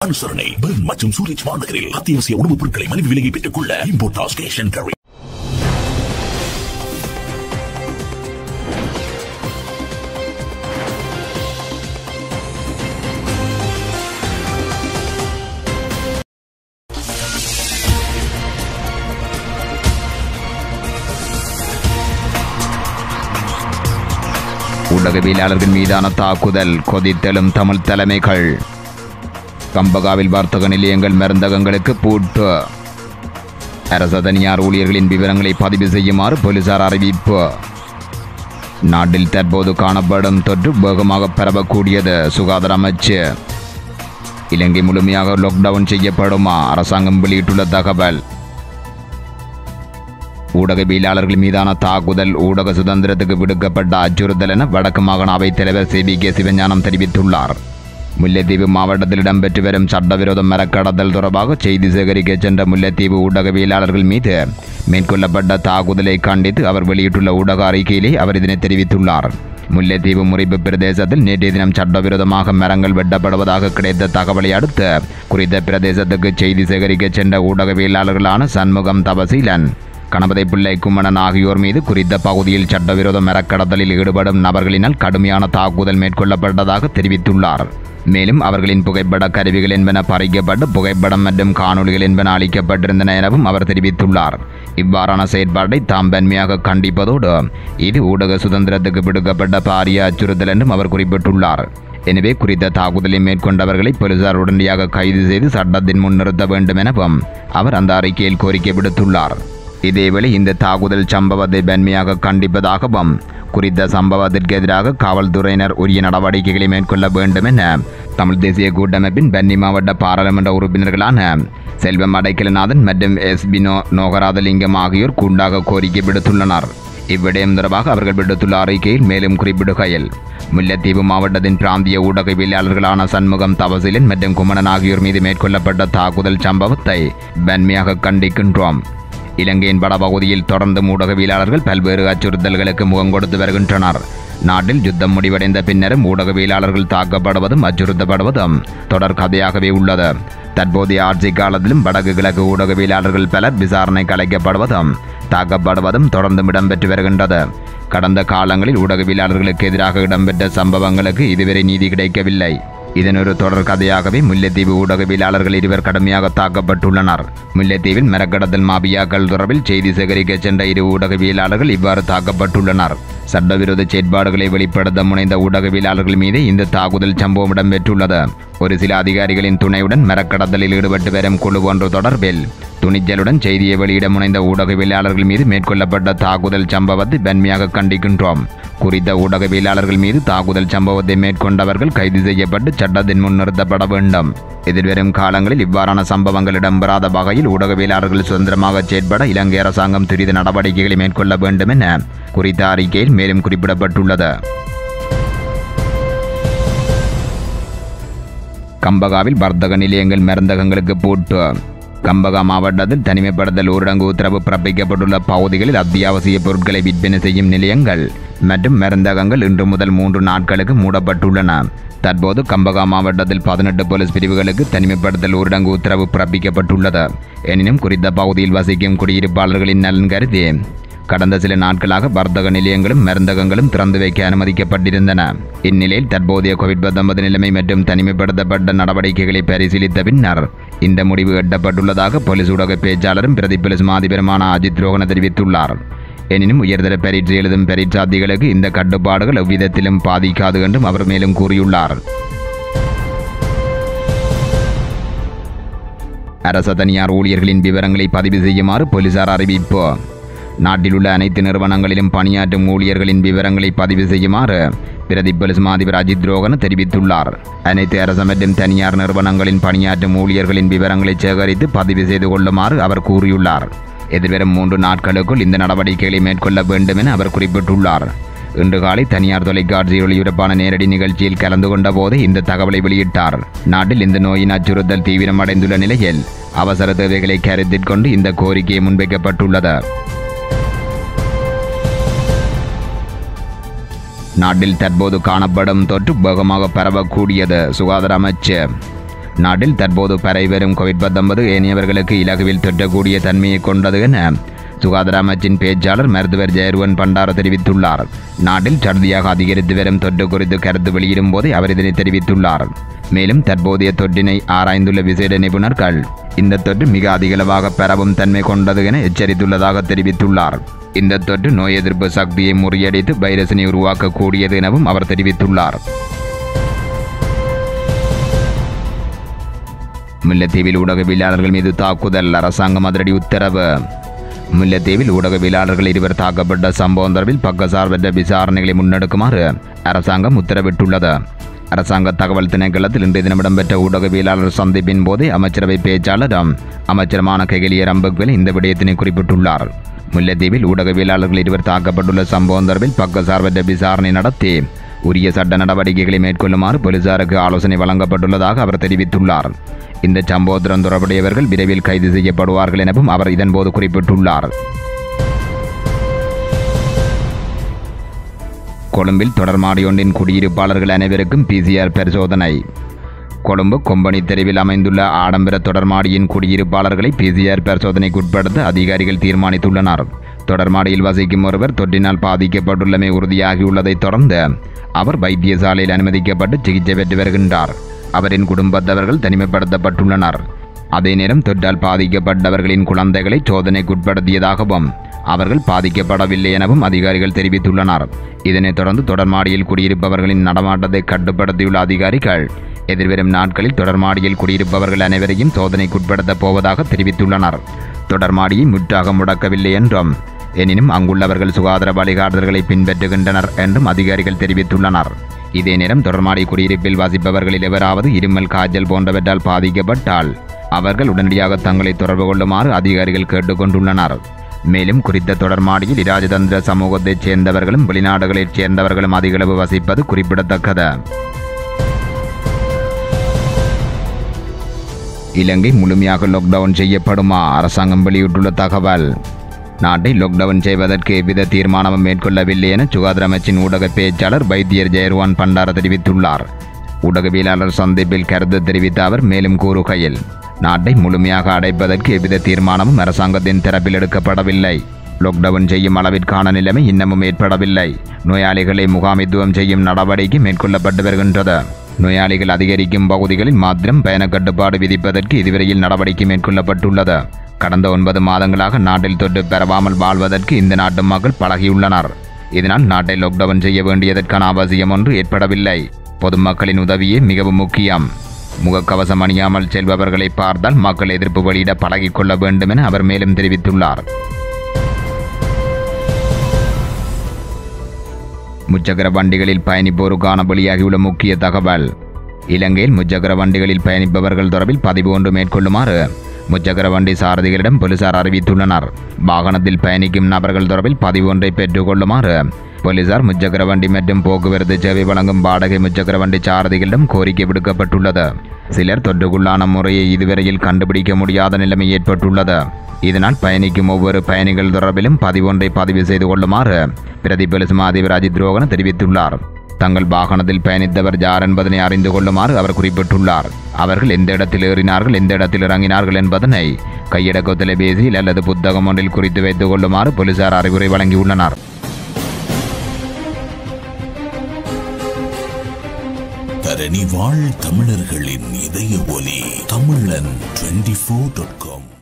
அனுசரணை பெர்ன் மற்றும் சூரிச் மாநகரில் அத்தியாவசிய உணவுப் பொருட்களை மலிவு விலையை பெற்றுக் கொள்ள இம்போர்டாஸ் கேஷ் அண்ட் கேரி ஊடகவியலாளர்கள் மீதான தாக்குதல் கொதித்தெழும் தமிழ் தலைமைகள் கம்பகாவில் வர்த்தக நிலையங்கள் மருந்தகங்களுக்கு பூட்டு அரச தனியார் ஊழியர்களின் விவரங்களை பதிவு செய்யுமாறு போலீசார் அறிவிப்பு நாட்டில் தற்போது காணப்படும் தொற்று வேகமாக பரவக்கூடியது சுகாதார அமைச்சு இலங்கை முழுமையாக லாக்டவுன் செய்யப்படுமா அரசாங்கம் வெளியிட்டுள்ள தகவல் ஊடகவியலாளர்கள் மீதான தாக்குதல் ஊடக சுதந்திரத்துக்கு விடுக்கப்பட்ட அச்சுறுத்தல் என வடக்கு மாகாண அவைத் தலைவர் சி பி கே சிவஞானம் தெரிவித்துள்ளார் முல்லைத்தீவு மாவட்டத்தில் இடம்பெற்று வரும் சட்டவிரோத மரக்கடத்தல் தொடர்பாக செய்தி சேகரிக்க சென்ற முல்லைத்தீவு ஊடகவியலாளர்கள் மீது மேற்கொள்ளப்பட்ட தாக்குதலை கண்டித்து அவர் வெளியிட்டுள்ள ஊடக அறிக்கையிலே அவர் இதனை தெரிவித்துள்ளார் முல்லைத்தீவு முறிப்பு பிரதேசத்தில் நேற்றைய தினம் சட்டவிரோதமாக மரங்கள் வெட்டப்படுவதாக கிடைத்த தகவலை அடுத்து குறித்த பிரதேசத்துக்கு செய்தி சேகரிக்க சென்ற ஊடகவியலாளர்களான சண்முகம் தபசீலன் கணபதி பிள்ளை கும்மணன் ஆகியோர் மீது குறித்த பகுதியில் சட்டவிரோத மரக்கடத்தலில் ஈடுபடும் நபர்களினால் கடுமையான தாக்குதல் மேற்கொள்ளப்பட்டதாக தெரிவித்துள்ளார் மேலும் அவர்களின் புகைப்பட கருவிகள் என்பன பறிக்கப்பட்டு புகைப்படம் மற்றும் காணொளிகள் என்பன அளிக்கப்பட்டிருந்தன எனவும் அவர் தெரிவித்துள்ளார் இவ்வாறான செயற்பாட்டை தாம் வன்மையாக கண்டிப்பதோடு இது ஊடக சுதந்திரத்துக்கு விடுக்கப்பட்ட பாரிய அச்சுறுத்தல் என்றும் அவர் குறிப்பிட்டுள்ளார் எனவே குறித்த தாக்குதலை மேற்கொண்டவர்களை போலீசார் உடனடியாக கைது செய்து சட்டத்தின் முன் நிறுத்த வேண்டும் எனவும் அவர் அந்த அறிக்கையில் கோரிக்கை விடுத்துள்ளார் இதேவேளை இந்த தாக்குதல் சம்பவத்தை வன்மையாக கண்டிப்பதாகவும் குறித்த சம்பவத்திற்கு எதிராக காவல்துறையினர் உரிய நடவடிக்கைகளை மேற்கொள்ள வேண்டும் என தமிழ் தேசிய கூட்டமைப்பின் பன்னி மாவட்ட பாராளுமன்ற உறுப்பினர்களான செல்வம் அடைக்கலநாதன் மற்றும் எஸ் பினோ நோகராதலிங்கம் ஆகியோர் கூண்டாக கோரிக்கை விடுத்துள்ளனர் இவ்விடயம் தொடர்பாக அவர்கள் விடுத்துள்ள அறிக்கையில் மேலும் குறிப்பிடுகையில் முல்லைத்தீவு மாவட்டத்தின் பிராந்திய ஊடகவியலாளர்களான சண்முகம் தவசிலன் மற்றும் குமணன் ஆகியோர் மீது மேற்கொள்ளப்பட்ட தாக்குதல் சம்பவத்தை வன்மையாக கண்டிக்கின்றோம் இலங்கையின் வடபகுதியில் தொடர்ந்து ஊடகவியலாளர்கள் பல்வேறு அச்சுறுத்தல்களுக்கு முகம் கொடுத்து வருகின்றனர் நாட்டில் யுத்தம் முடிவடைந்த பின்னரும் ஊடகவியலாளர்கள் தாக்கப்படுவதும் அச்சுறுத்தப்படுவதும் தொடர் கதையாகவே உள்ளது தற்போதைய ஆட்சி காலத்திலும் வடக்கு கிழக்கு ஊடகவியலாளர்கள் பலர் விசாரணை கலைக்கப்படுவதும் தாக்கப்படுவதும் தொடர்ந்து இடம்பெற்று வருகின்றது கடந்த காலங்களில் ஊடகவியலாளர்களுக்கு எதிராக இடம்பெற்ற சம்பவங்களுக்கு இதுவரை நீதி கிடைக்கவில்லை இதன் ஒரு தொடர் கதையாகவே முல்லைத்தீவு ஊடகவியலாளர்கள் இருவர் கடுமையாக தாக்கப்பட்டுள்ளனர் முல்லைத்தீவில் மரக்கடத்தல் மாபியாக்கள் தொடர்பில் செய்தி சேகரிக்க சென்ற இரு ஊடகவியலாளர்கள் இவ்வாறு தாக்கப்பட்டுள்ளனர் சட்டவிரோத செயற்பாடுகளை வெளிப்படுத்த முனைந்த ஊடகவியலாளர்கள் மீது இந்த தாக்குதல் சம்பவம் இடம்பெற்றுள்ளது ஒரு சில அதிகாரிகளின் துணையுடன் மரக்கடத்தலில் ஈடுபட்டு வரும் குழு ஒன்று தொடர்பில் துணிச்சலுடன் செய்தியை வெளியிட முனைந்த ஊடகவியலாளர்கள் மீது மேற்கொள்ளப்பட்ட தாக்குதல் சம்பவத்தை வன்மையாக கண்டிக்கின்றோம் குறித்த ஊடகவியலாளர்கள் மீது தாக்குதல் சம்பவத்தை மேற்கொண்டவர்கள் கைது செய்யப்பட்டு சட்டத்தின் முன் நிறுத்தப்பட வேண்டும் எதிர்வரும் காலங்களில் இவ்வாறான சம்பவங்கள் இடம்பெறாத வகையில் ஊடகவியலாளர்கள் சுதந்திரமாக செயற்பட இலங்கை அரசாங்கம் துரித நடவடிக்கைகளை மேற்கொள்ள வேண்டும் என குறித்த அறிக்கையில் மேலும் குறிப்பிடப்பட்டுள்ளது கம்பகாவில் வர்த்தக நிலையங்கள் மருந்தகங்களுக்கு பூட்டு கம்பகா மாவட்டத்தில் தனிமைப்படுத்தல் ஊரடங்கு உத்தரவு பிறப்பிக்கப்பட்டுள்ள பகுதிகளில் அத்தியாவசிய பொருட்களை விற்பனை செய்யும் நிலையங்கள் மற்றும் மருந்தகங்கள் இன்று முதல் மூன்று நாட்களுக்கு மூடப்பட்டுள்ளன தற்போது கம்பகா மாவட்டத்தில் பதினெட்டு போலீஸ் பிரிவுகளுக்கு தனிமைப்படுத்தல் ஊரடங்கு உத்தரவு பிறப்பிக்கப்பட்டுள்ளது எனினும் குறித்த பகுதியில் வசிக்கும் குடியிருப்பாளர்களின் நலன் கருதி கடந்த சில நாட்களாக வர்த்தக நிலையங்களும் மருந்தகங்களும் திறந்து வைக்க அனுமதிக்கப்பட்டிருந்தன இந்நிலையில் தற்போதைய கோவிட் பத்தொன்பது நிலைமை மற்றும் தனிமைப்படுத்தப்பட்ட நடவடிக்கைகளை பரிசீலித்த பின்னர் இந்த முடிவு எட்டப்பட்டுள்ளதாக போலீஸ் ஊடக பேச்சாளரும் பிரதி போலீஸ் மாதிபெருமான அஜித் ரோகன தெரிவித்துள்ளார் எனினும் உயர்தர பரீட்சை எழுதும் பரீட்சார்த்திகளுக்கு இந்த கட்டுப்பாடுகள் எவ்விதத்திலும் பாதிக்காது என்றும் அவர் மேலும் கூறியுள்ளார் அரச தனியார் ஊழியர்களின் விவரங்களை பதிவு செய்யுமாறு போலீசார் அறிவிப்பு நாட்டில் உள்ள அனைத்து நிறுவனங்களிலும் பணியாற்றும் ஊழியர்களின் விவரங்களை பதிவு செய்யுமாறு பிரதி போலீஸ் மாதிபர் அஜித் ரோகன் தெரிவித்துள்ளார் அனைத்து அரசு மற்றும் தனியார் நிறுவனங்களின் பணியாற்றும் ஊழியர்களின் விவரங்களை சேகரித்து பதிவு செய்து கொள்ளுமாறு அவர் கூறியுள்ளார் எதிர்வரும் மூன்று நாட்களுக்குள் இந்த நடவடிக்கைகளை மேற்கொள்ள வேண்டும் என அவர் குறிப்பிட்டுள்ளார் இன்று காலை தனியார் தொலைக்காட்சியில் ஒளிபரப்பான நேரடி நிகழ்ச்சியில் கலந்து கொண்ட போது இந்த தகவலை வெளியிட்டார் நாட்டில் இந்த நோயின் அச்சுறுத்தல் தீவிரமடைந்துள்ள நிலையில் அவசர தேவைகளை கருத்தில் கொண்டு இந்த கோரிக்கை முன்வைக்கப்பட்டுள்ளது நாட்டில் தற்போது காணப்படும் தொற்று வேகமாக பரவக்கூடியது சுகாதார அமைச்சு நாட்டில் தற்போது பரவி வரும் கோவிட் பத்தொன்பது ஏனையவர்களுக்கு இலகுவில் தொற்றக்கூடிய தன்மையை கொண்டது என சுகாதார அமைச்சின் பேச்சாளர் மருத்துவர் ஜெயருவன் பண்டார தெரிவித்துள்ளார் நாட்டில் சடுதியாக அதிகரித்து வரும் தொற்று குறித்து கருத்து வெளியிடும் போதே அவர் இதனை தெரிவித்துள்ளார் மேலும் தற்போதைய தொற்றினை ஆராய்ந்துள்ள விசேட நிபுணர்கள் இந்த தொற்று மிக அதிகளவாக பரவும் தன்மை கொண்டது என எச்சரித்துள்ளதாக தெரிவித்துள்ளார் இந்த தொற்று நோய் எதிர்ப்பு சக்தியை முறியடித்து வைரசினை உருவாக்கக்கூடியது எனவும் அவர் தெரிவித்துள்ளார் முல்லைத்தீவில் ஊடகவியலாளர்கள் மீது தாக்குதல் அரசாங்கம் அதிரடி உத்தரவு முல்லைத்தீவில் ஊடகவியலாளர்கள் இருவர் தாக்கப்பட்ட சம்பவம் தொடர்பில் பக்கசார்பற்ற விசாரணைகளை முன்னெடுக்குமாறு அரசாங்கம் உத்தரவிட்டுள்ளது அரசாங்க தகவல் திணைக்களத்தில் இன்றைய தினம் இடம்பெற்ற ஊடகவியலாளர் சந்திப்பின் போதே அமைச்சரவை பேச்சாளரும் அமைச்சருமான கெகிலியர் அம்புக்வெல் இந்த விடயத்தினை குறிப்பிட்டுள்ளார் முல்லைத்தீவில் ஊடகவியலாளர்கள் இருவர் தாக்கப்பட்டுள்ள சம்பவம் தொடர்பில் பக்கசார்பற்ற விசாரணை நடத்தி உரிய சட்ட நடவடிக்கைகளை மேற்கொள்ளுமாறு போலீசாருக்கு ஆலோசனை வழங்கப்பட்டுள்ளதாக அவர் தெரிவித்துள்ளார் இந்த சம்பவத்துடன் தொடர்புடையவர்கள் விரைவில் கைது செய்யப்படுவார்கள் எனவும் அவர் இதன்போது குறிப்பிட்டுள்ளார் கொழும்பில் தொடர்மாடி ஒன்றின் குடியிருப்பாளர்கள் அனைவருக்கும் பிசிஆர் பரிசோதனை கொழும்பு கொம்பனி தெருவில் அமைந்துள்ள ஆடம்பர தொடர்மாடியின் குடியிருப்பாளர்களை பிசிஆர் பரிசோதனைக்கு உட்படுத்த அதிகாரிகள் தீர்மானித்துள்ளனர் தொடர்மாடியில் வசிக்கும் ஒருவர் தொற்றினால் பாதிக்கப்பட்டுள்ளமை உறுதியாகியுள்ளதைத் தொடர்ந்து அவர் வைத்தியசாலையில் அனுமதிக்கப்பட்டு சிகிச்சை பெற்று வருகின்றார் அவரின் குடும்பத்தவர்கள் தனிமைப்படுத்தப்பட்டுள்ளனர் அதே நேரம் தொற்றால் பாதிக்கப்பட்டவர்களின் குழந்தைகளை சோதனைக்குட்படுத்தியதாகவும் அவர்கள் பாதிக்கப்படவில்லை எனவும் அதிகாரிகள் தெரிவித்துள்ளனர் இதனைத் தொடர்ந்து தொடர்மாடியில் குடியிருப்பவர்களின் நடமாட்டத்தை கட்டுப்படுத்தியுள்ள அதிகாரிகள் எதிர்வரும் நாட்களில் தொடர்மாடியில் குடியிருப்பவர்கள் அனைவரையும் சோதனைக்குட்படுத்தப் போவதாக தெரிவித்துள்ளனர் தொடர்மாடியை முற்றாக முடக்கவில்லை என்றும் எனினும் அங்குள்ளவர்கள் சுகாதார வழிகாட்டுதல்களை பின்பற்றுகின்றனர் என்றும் அதிகாரிகள் தெரிவித்துள்ளனர் இதே நேரம் தொடர்மாடி குடியிருப்பில் வசிப்பவர்களில் எவராவது இருமல் காய்ச்சல் போன்றவற்றால் பாதிக்கப்பட்டால் அவர்கள் உடனடியாக தங்களை தொடர்பு கொள்ளுமாறு அதிகாரிகள் கேட்டுக்கொண்டுள்ளனர் மேலும் குறித்த தொடர்மாடியில் இராஜதந்திர சமூகத்தைச் சேர்ந்தவர்களும் வெளிநாடுகளைச் சேர்ந்தவர்களும் அதிகளவு வசிப்பது குறிப்பிடத்தக்கது இலங்கை முழுமையாக லாக்டவுன் செய்யப்படுமா அரசாங்கம் வெளியிட்டுள்ள தகவல் நாட்டை லாக்டவுன் செய்வதற்கு எவ்வித தீர்மானமும் மேற்கொள்ளவில்லை என சுகாதார அமைச்சின் ஊடக பேச்சாளர் வைத்தியர் ஜெயர்வான் பண்டார தெரிவித்துள்ளார் ஊடகவியலாளர் சந்திப்பில் கருத்து தெரிவித்த அவர் மேலும் கூறுகையில் நாட்டை முழுமையாக அடைப்பதற்கு எவ்வித தீர்மானமும் அரசாங்கத்தின் தரப்பில் எடுக்கப்படவில்லை லாக்டவுன் செய்யும் அளவிற்கான நிலைமை இன்னமும் ஏற்படவில்லை நோயாளிகளை முகாமித்துவம் செய்யும் நடவடிக்கை மேற்கொள்ளப்பட்டு வருகின்றது நோயாளிகள் அதிகரிக்கும் பகுதிகளில் மாத்திரம் பயண கட்டுப்பாடு விதிப்பதற்கு இதுவரையில் நடவடிக்கை மேற்கொள்ளப்பட்டுள்ளது கடந்த ஒன்பது மாதங்களாக நாட்டில் தொற்று பெறவாமல் வாழ்வதற்கு இந்த நாட்டு மக்கள் பழகியுள்ளனர் இதனால் நாட்டை லாக்டவுன் செய்ய வேண்டியதற்கான அவசியம் ஒன்று ஏற்படவில்லை பொதுமக்களின் உதவியே மிகவும் முக்கியம் முகக்கவசம் அணியாமல் செல்பவர்களை பார்த்தால் மக்கள் எதிர்ப்பு வெளியிட பழகிக் கொள்ள வேண்டும் என அவர் மேலும் தெரிவித்துள்ளார் முச்சக்கர வண்டிகளில் பயணிப்போருக்கான வெளியாகியுள்ள முக்கிய தகவல் இலங்கையில் முச்சக்கர வண்டிகளில் பயணிப்பவர்கள் தொடர்பில் பதிவு ஒன்று மேற்கொள்ளுமாறு முச்சக்கர வண்டி சாரதிகளிடம் போலீசார் அறிவித்துள்ளனர் வாகனத்தில் பயணிக்கும் நபர்கள் தொடர்பில் பதிவு ஒன்றை பெற்றுக்கொள்ளுமாறு போலீசார் முச்சக்கர வண்டி மற்றும் போக்குவரத்து சேவை வழங்கும் வாடகை முச்சக்கர வண்டி சாரதிகளிடம் கோரிக்கை விடுக்கப்பட்டுள்ளது சிலர் தொற்றுக்குள்ளான முறையை இதுவரையில் கண்டுபிடிக்க முடியாத நிலைமை ஏற்பட்டுள்ளது இதனால் பயணிக்கும் ஒவ்வொரு பயணிகள் தொடர்பிலும் பதிவொன்றை பதிவு செய்து கொள்ளுமாறு பிரதி போலீஸ் மா அதிபர் அஜித் ரோகன் தெரிவித்துள்ளார் தங்கள் வாகனத்தில் பயணித்தவர் யார் என்பதனை அறிந்து கொள்ளுமாறு அவர் குறிப்பிட்டுள்ளார் அவர்கள் எந்த இடத்தில் ஏறினார்கள் எந்த இடத்தில் இறங்கினார்கள் என்பதனை கையடக்க தொலைபேசியில் அல்லது புத்தகம் ஒன்றில் குறித்து வைத்துக் கொள்ளுமாறு போலீசார் அறிவுரை வழங்கியுள்ளனர் தரணி வாழ் தமிழர்களின் இதய ஒலி தமிழன் டுவெண்டி ஃபோர் டாட் காம்